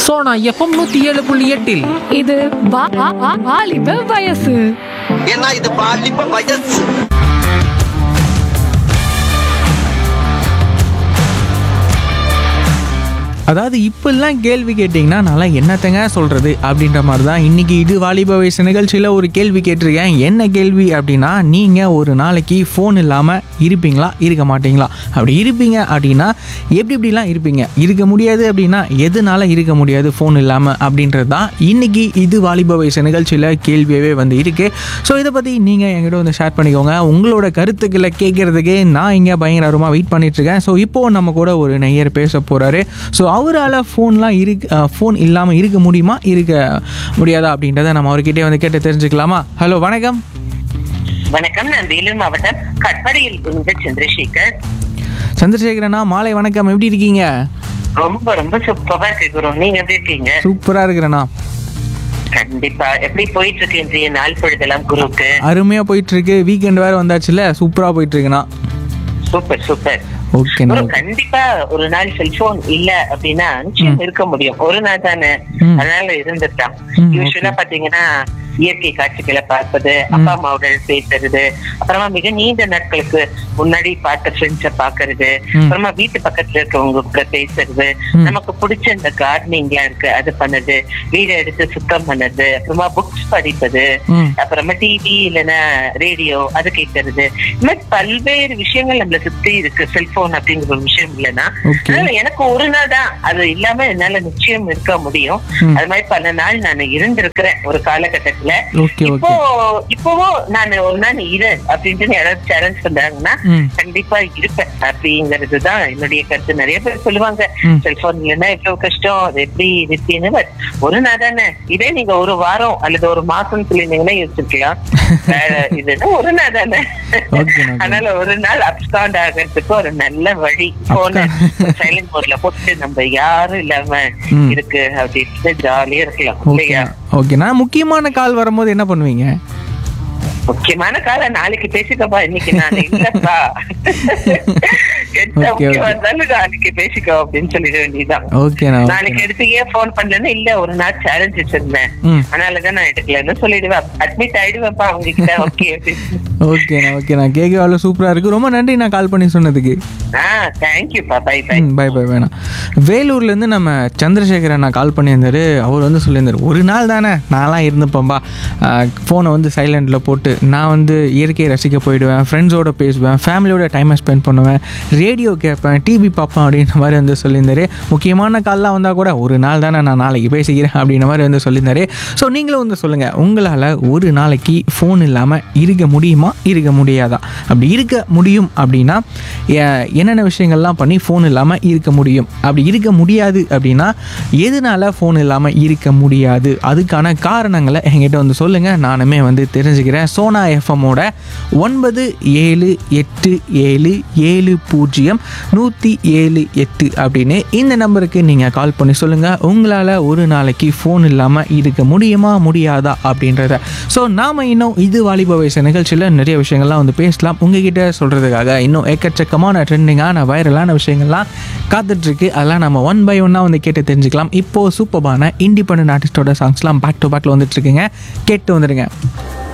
Sona FM நூத்தி ஏழு புள்ளி எட்டில் இது வா- வா- வா- வாலிப வயசு ஏன்னா இது பாலிப்ப வயசு அதாவது இப்பெல்லாம் கேள்வி கேட்டிங்கன்னா நான் என்னத்தங்க சொல்கிறது அப்படின்ற மாதிரி தான் இன்றைக்கி இது வாலிப வயசு நிகழ்ச்சியில் ஒரு கேள்வி கேட்டிருக்கேன் என்ன கேள்வி அப்படின்னா நீங்கள் ஒரு நாளைக்கு ஃபோன் இல்லாமல் இருப்பீங்களா இருக்க மாட்டீங்களா அப்படி இருப்பீங்க அப்படின்னா எப்படி எப்படிலாம் இருப்பீங்க இருக்க முடியாது அப்படின்னா எதனால இருக்க முடியாது ஃபோன் இல்லாமல் அப்படின்றது தான் இன்றைக்கி இது வாலிப வயசு நிகழ்ச்சியில் கேள்வியாகவே வந்து இருக்குது ஸோ இதை பற்றி நீங்கள் என்கிட்ட வந்து ஷேர் பண்ணிக்கோங்க உங்களோட கருத்துக்களை கேட்குறதுக்கு நான் இங்கே பயங்கரமாக வெயிட் பண்ணிகிட்ருக்கேன் ஸோ இப்போது நம்ம கூட ஒரு நெய்யர் பேச போகிறாரு ஸோ அவரால் ஃபோன்லாம் இருக்கு ஃபோன் இல்லாமல் இருக்க முடியுமா இருக்க முடியாதா அப்படின்றத நம்ம அவர்கிட்டே வந்து கேட்டு தெரிஞ்சுக்கலாமா ஹலோ வணக்கம் வணக்கம் நான் வேலூர் மாவட்டம் கட்படியில் இருந்து சந்திரசேகர் சந்திரசேகரனா மாலை வணக்கம் எப்படி இருக்கீங்க ரொம்ப ரொம்ப சூப்பரா கேக்குறோம் நீங்க எப்படி இருக்கீங்க சூப்பராக இருக்கிறேண்ணா கண்டிப்பா எப்படி போயிட்டு இருக்கு இன்றைய நாள் பொழுதெல்லாம் குருவுக்கு அருமையாக போயிட்டுருக்கு வீக்கெண்ட் வேறு வந்தாச்சுல சூப்பராக போயிட்டுருக்குண்ணா சூப்பர் சூப்பர் ஓகேண்ணா ஒரு கண்டிப்பா ஒரு நாள் செல்போன் இல்ல அப்படின்னா நிச்சயம் இருக்க முடியும் ஒரு நாள் தானே ம். அதனால இருந்துட்டான் ம், யூஸ்வலா பாத்தீங்கன்னா இயற்கை காட்சிகளை பார்ப்பது அப்பா அம்மாவுடன் பேசுறது அப்புறமா மிக நீண்ட நாட்களுக்கு முன்னாடி பார்த்த ஃப்ரெண்ட்ஸ பாக்குறது ம். அப்புறமா வீட்டு பக்கத்துல இருக்கவங்க கூட பேசுறது ம். நமக்கு பிடிச்ச இந்த கார்டனிங்லாம் இருக்கு அது பண்ணது வீடை எடுத்து சுத்தம் பண்ணது அப்புறமா புக்ஸ் படிப்பது ம். அப்புறமா டிவி இல்லைன்னா ரேடியோ அது கேட்கறது இந்த மாதிரி பல்வேறு விஷயங்கள் நம்மள சுத்தி இருக்கு செல்போன் அப்படிங்கிற ஒரு விஷயம் இல்லைன்னா Okay. அதனால எனக்கு ஒரு நாள் தான் அது இல்லாம என்னால நிச்சயம் இருக்க முடியும் ம். அது மாதிரி பல நாள் நான் இருந்திருக்கிறேன் ஒரு காலகட்டத்துல ஓகே இப்போ ஓகே இப்பவும் நான் ஒரு நாள் இரு அப்படின்ட்டு யாராவது சேலஞ்ச் பண்றாங்கன்னா ம். கண்டிப்பா இருப்பேன் அப்படிங்கிறது தான் என்னுடைய கருத்து நிறைய பேர் சொல்லுவாங்க ம். செல்போன் இல்லைன்னா எவ்வளவு கஷ்டம் அது எப்படி இருப்பீன்னு பட் ஒரு நாள் தானே இதே நீங்க ஒரு வாரம் அல்லது ஒரு மாசம் சொல்லிருந்தீங்கன்னா யோசிச்சிருக்கலாம் வேற இதுன்னா ஒரு நாள் தானே Okay, okay. அதனால ஒரு நாள் அப்ஸ்காண்ட் ஆகிறதுக்கு ஒரு நல்ல வழி போன சைலண்ட் மோட்ல போட்டு நம்ம யாரும் இல்லாம ம். இருக்கு அப்படின்னு ஜாலியா இருக்கலாம் ஓகே இல்லையா ஓகேண்ணா முக்கியமான கால் வரும்போது என்ன பண்ணுவீங்க முக்கியமான காலம் நாளைக்கு பேசிக்கப்பா இன்னைக்கு நான் இல்லப்பா எந்த Okay, முக்கியம் okay. வந்தாலும் நாளைக்கு பேசிக்கோ அப்படின்னு சொல்லிட வேண்டியதுதான் ஓகேண்ணா நாளைக்கு ஓகேண்ணா எடுத்து ஏன் போன் பண்ணலன்னு இல்ல ஒரு நாள் சேலஞ்ச் வச்சிருந்தேன் ம். அதனாலதான் நான் எடுக்கலன்னு சொல்லிடுவேன் அட்மிட் ஆயிடுவேன்ப்பா அவங்க கிட்ட ஓகே ஓகேண்ணா ஓகேண்ணா கேட்க அவ்வளோ சூப்பராக இருக்குது ரொம்ப நன்றி நான் கால் பண்ணி சொன்னதுக்கு ஆஹ் தேங்க்யூப்பா bye bye hmm bye bye வேணாம் வேலூர்லேருந்து நம்ம சந்திரசேகர் அண்ணா கால் பண்ணியிருந்தாரு அவர் வந்து சொல்லியிருந்தார் ஒரு நாள் தானே நான்லாம் இருந்துப்பேன்பா ஃபோனை வந்து சைலண்டில் போட்டு நான் வந்து இயற்கையை ரசிக்க போயிடுவேன் ஃப்ரெண்ட்ஸோட பேசுவேன் ஃபேமிலியோட டைமை ஸ்பெண்ட் பண்ணுவேன் ரேடியோ கேட்பேன் டிவி பார்ப்பேன் அப்படின்ற மாதிரி வந்து சொல்லியிருந்தாரு முக்கியமான கால்லாம் வந்தால் கூட ஒரு நாள் தானே நான் நாளைக்கு பேசிக்கிறேன் அப்படின்ற மாதிரி வந்து சொல்லியிருந்தாரு ஸோ நீங்களும் வந்து சொல்லுங்கள் உங்களால் ஒரு நாளைக்கு ஃபோன் இல்லாமல் இருக்க முடியுமா இருக்க முடியாதா அப்படி இருக்க முடியும் அப்படின்னா எ- என்னென்ன விஷயங்கள்லாம் பண்ணி ஃபோன் இல்லாமல் இருக்க முடியும் அப்படி இருக்க முடியாது அப்படின்னா எதனால ஃபோன் இல்லாமல் இருக்க முடியாது அதுக்கான காரணங்களை என்கிட்ட வந்து சொல்லுங்கள் நானுமே வந்து தெரிஞ்சுக்கிறேன் சோனா எஃப்எம்மோட ஒன்பது ஏழு எட்டு ஏழு ஏழு பூஜ்ஜியம் நூற்றி ஏழு எட்டு அப்படின்னு இந்த நம்பருக்கு நீங்கள் கால் பண்ணி சொல்லுங்கள் உங்களால் ஒரு நாளைக்கு ஃபோன் இல்லாமல் இருக்க முடியுமா முடியாதா அப்படின்றத ஸோ நாம் இன்னும் இது வாலிப வயசு நிகழ்ச்சியில் நிறைய விஷயங்கள்லாம் வந்து பேசலாம் உங்ககிட்ட சொல்கிறதுக்காக இன்னும் எக்கச்சக்கமான ட்ரெண்டிங்கான வைரலான விஷயங்கள்லாம் காத்துட்ருக்கு அதெல்லாம் நம்ம ஒன் பை ஒன்னாக வந்து கேட்டு தெரிஞ்சுக்கலாம் இப்போது சூப்பரான இண்டிபெண்ட் ஆர்டிஸ்டோட சாங்ஸ்லாம் பேக் டு பேக்கில் வந்துட்டுருக்குங்க கேட்டு வந்துடுங்க